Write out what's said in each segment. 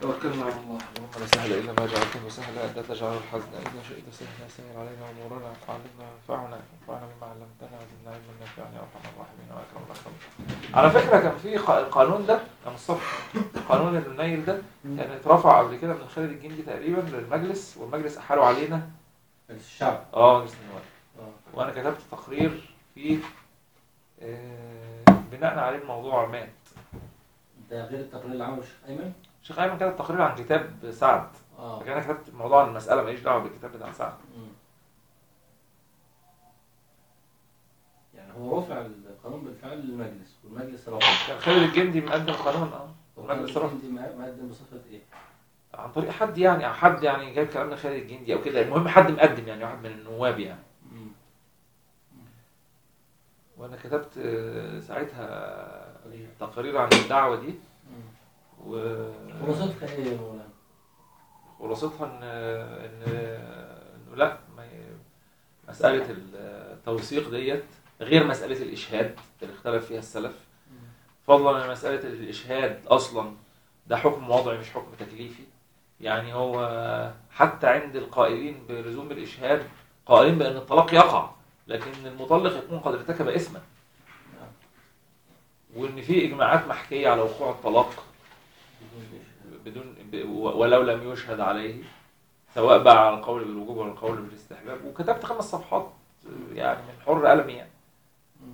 توكلنا على الله اللهم لا سهل الا ما جعلته سهلا انت تجعل الحزن اذا شئت سهلا سهل علينا امورنا فعلمنا وانفعنا وانفعنا بما علمتنا وزدنا علما نافعا يا ارحم الراحمين واكرم الاكرمين. على فكره كان في ق- القانون ده كان الصبح قانون النيل ده كان اترفع قبل كده من خالد الجندي تقريبا للمجلس والمجلس احالوا علينا الشعب اه مجلس النواب اه وانا كتبت تقرير فيه آه، بناء عليه الموضوع مات ده غير التقرير اللي عمله الشيخ ايمن الشيخ ايمن كتب تقرير عن كتاب سعد اه لكن انا كتبت موضوع المساله ماليش دعوه بالكتاب بتاع سعد مم. يعني هو رفع القانون بالفعل للمجلس والمجلس رفع كان خالد الجندي مقدم قانون اه والمجلس رفع دي مقدم بصفه ايه؟ عن طريق حد يعني أو حد يعني جايب كلام من خالد الجندي او كده المهم حد مقدم يعني واحد من النواب يعني مم. وانا كتبت آه، ساعتها تقرير عن الدعوه دي مم. و خلاصتها ايه يا مولانا؟ خلاصتها ان ان انه لا ما ي- مساله التوثيق ديت غير مساله الاشهاد اللي اختلف فيها السلف مم. فضلا عن مساله الاشهاد اصلا ده حكم وضعي مش حكم تكليفي يعني هو حتى عند القائلين بلزوم الاشهاد قائلين بان الطلاق يقع لكن المطلق يكون قد ارتكب اثما نعم. وان في اجماعات محكيه على وقوع الطلاق بدون إشهاد. بدون ب- ولو لم يشهد عليه سواء بقى على القول بالوجوب ولا القول بالاستحباب وكتبت خمس صفحات يعني من حر قلمي يعني مم.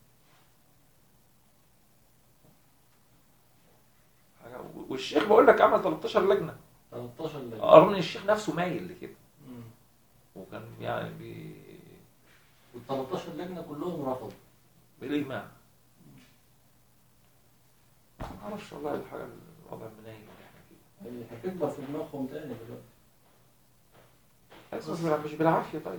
حاجة- والشيخ بقول لك عمل 13 لجنه 13 لجنة. رغم ان الشيخ نفسه مايل لكده مم. وكان يعني بي... وال 13 لجنه كلهم رفضوا بالاجماع ما اعرفش والله الحاجه الوضع منايل اللي احنا فيه اللي هتكبر في دماغهم تاني دلوقتي بس مش بالع- مش بالعافيه طيب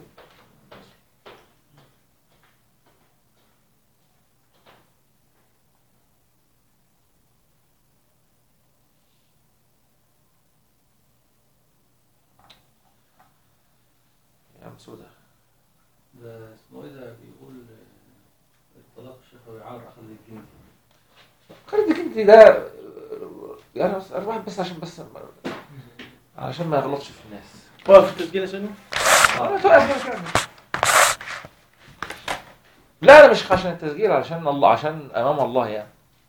يا ام سوده ده اسمه ايه ده بيقول آه، الطلاق الشفوي يعرض خالد الجندي خالد الجندي ده يعني بس الواحد بس عشان بس عشان ما يغلطش في الناس واقف التسجيل يا سيدنا أنا فاهم فاهم. لا لا مش عشان التسجيل عشان الله عشان امام الله يعني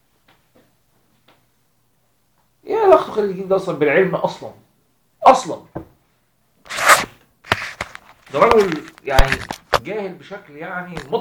يا الاخ خالد الجندي ده اصلا بالعلم اصلا اصلا ده رجل يعني جاهل بشكل يعني مضحك